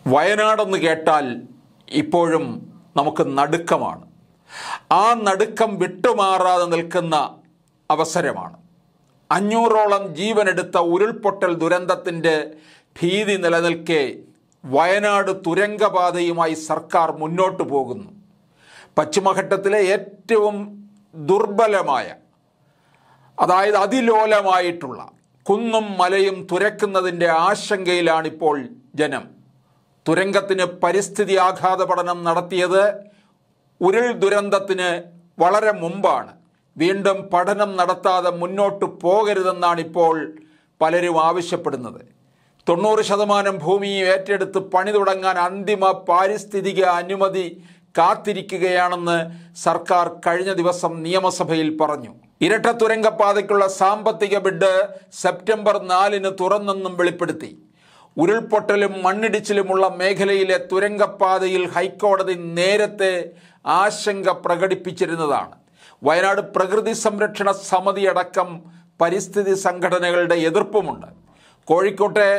വയനാടെന്ന് കേട്ടാൽ ഇപ്പോഴും നമുക്ക് നടുക്കമാണ് ആ നടുക്കം വിട്ടുമാറാതെ നിൽക്കുന്ന അവസരമാണ് അഞ്ഞൂറോളം ജീവനെടുത്ത ഉരുൾപൊട്ടൽ ദുരന്തത്തിൻ്റെ ഭീതി നിലനിൽക്കെ വയനാട് തുരങ്കപാതയുമായി സർക്കാർ മുന്നോട്ട് പോകുന്നു പശ്ചിമഘട്ടത്തിലെ ഏറ്റവും ദുർബലമായ അതായത് അതിലോലമായിട്ടുള്ള കുന്നും മലയും തുരക്കുന്നതിൻ്റെ ആശങ്കയിലാണിപ്പോൾ ജനം തുരങ്കത്തിന് പരിസ്ഥിതി ആഘാത പഠനം നടത്തിയത് ഉരുൾ ദുരന്തത്തിന് വളരെ മുമ്പാണ് വീണ്ടും പഠനം നടത്താതെ മുന്നോട്ട് പോകരുതെന്നാണ് ഇപ്പോൾ പലരും ആവശ്യപ്പെടുന്നത് തൊണ്ണൂറ് ശതമാനം ഭൂമി ഏറ്റെടുത്ത് പണി തുടങ്ങാൻ അന്തിമ പാരിസ്ഥിതിക അനുമതി കാത്തിരിക്കുകയാണെന്ന് സർക്കാർ കഴിഞ്ഞ ദിവസം നിയമസഭയിൽ പറഞ്ഞു ഇരട്ട തുരങ്കപ്പാതയ്ക്കുള്ള സാമ്പത്തിക ബിഡ് സെപ്റ്റംബർ നാലിന് തുറന്നെന്നും വെളിപ്പെടുത്തി ഉരുൾപൊട്ടലും മണ്ണിടിച്ചിലുമുള്ള മേഖലയിലെ തുരങ്കപ്പാതയിൽ ഹൈക്കോടതി നേരത്തെ ആശങ്ക പ്രകടിപ്പിച്ചിരുന്നതാണ് വയനാട് പ്രകൃതി സംരക്ഷണ സമിതി അടക്കം പരിസ്ഥിതി സംഘടനകളുടെ എതിർപ്പുമുണ്ട് കോഴിക്കോട്ടെ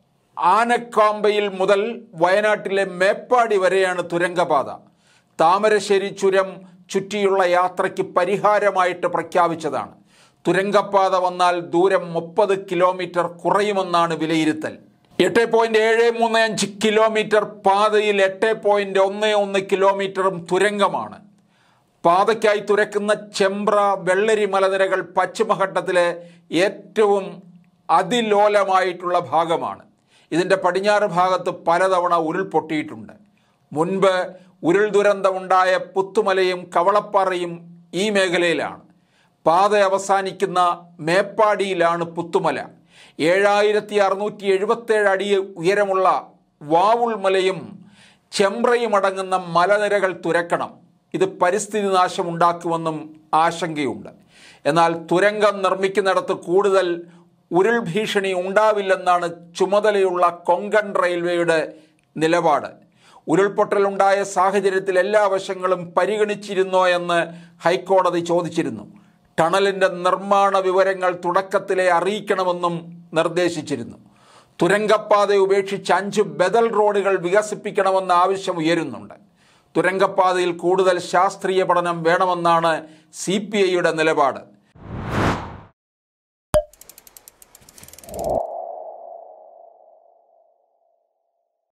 ആനക്കാമ്പയിൽ മുതൽ വയനാട്ടിലെ മേപ്പാടി വരെയാണ് തുരങ്കപാത താമരശ്ശേരി ചുരം ചുറ്റിയുള്ള യാത്രയ്ക്ക് പരിഹാരമായിട്ട് പ്രഖ്യാപിച്ചതാണ് തുരങ്കപ്പാത വന്നാൽ ദൂരം മുപ്പത് കിലോമീറ്റർ കുറയുമെന്നാണ് വിലയിരുത്തൽ എട്ട് പോയിന്റ് ഏഴ് മൂന്ന് അഞ്ച് കിലോമീറ്റർ പാതയിൽ എട്ട് പോയിന്റ് ഒന്ന് ഒന്ന് കിലോമീറ്ററും തുരങ്കമാണ് പാതയ്ക്കായി തുരക്കുന്ന ചെമ്പ്ര വെള്ളരി മലനിരകൾ പശ്ചിമഘട്ടത്തിലെ ഏറ്റവും അതിലോലമായിട്ടുള്ള ഭാഗമാണ് ഇതിൻ്റെ പടിഞ്ഞാറ് ഭാഗത്ത് പലതവണ ഉരുൾപൊട്ടിയിട്ടുണ്ട് മുൻപ് ഉരുൾ ദുരന്തമുണ്ടായ പുത്തുമലയും കവളപ്പാറയും ഈ മേഖലയിലാണ് പാത അവസാനിക്കുന്ന മേപ്പാടിയിലാണ് പുത്തുമല ഏഴായിരത്തി അറുന്നൂറ്റി എഴുപത്തേഴ് അടി ഉയരമുള്ള വാവുൾ മലയും ചെമ്പ്രയും അടങ്ങുന്ന മലനിരകൾ തുരക്കണം ഇത് പരിസ്ഥിതി നാശം ഉണ്ടാക്കുമെന്നും ആശങ്കയുണ്ട് എന്നാൽ തുരങ്കം നിർമ്മിക്കുന്നിടത്ത് കൂടുതൽ ഉരുൾ ഭീഷണി ഉണ്ടാവില്ലെന്നാണ് ചുമതലയുള്ള കൊങ്കൺ റെയിൽവേയുടെ നിലപാട് ഉരുൾപൊട്ടലുണ്ടായ സാഹചര്യത്തിൽ എല്ലാ വശങ്ങളും പരിഗണിച്ചിരുന്നോ എന്ന് ഹൈക്കോടതി ചോദിച്ചിരുന്നു ടണലിൻ്റെ നിർമ്മാണ വിവരങ്ങൾ തുടക്കത്തിലെ അറിയിക്കണമെന്നും നിർദ്ദേശിച്ചിരുന്നു തുരങ്കപ്പാത ഉപേക്ഷിച്ച് അഞ്ച് ബദൽ റോഡുകൾ വികസിപ്പിക്കണമെന്ന ആവശ്യം ഉയരുന്നുണ്ട് തുരങ്കപ്പാതയിൽ കൂടുതൽ ശാസ്ത്രീയ പഠനം വേണമെന്നാണ് സി പി ഐയുടെ നിലപാട്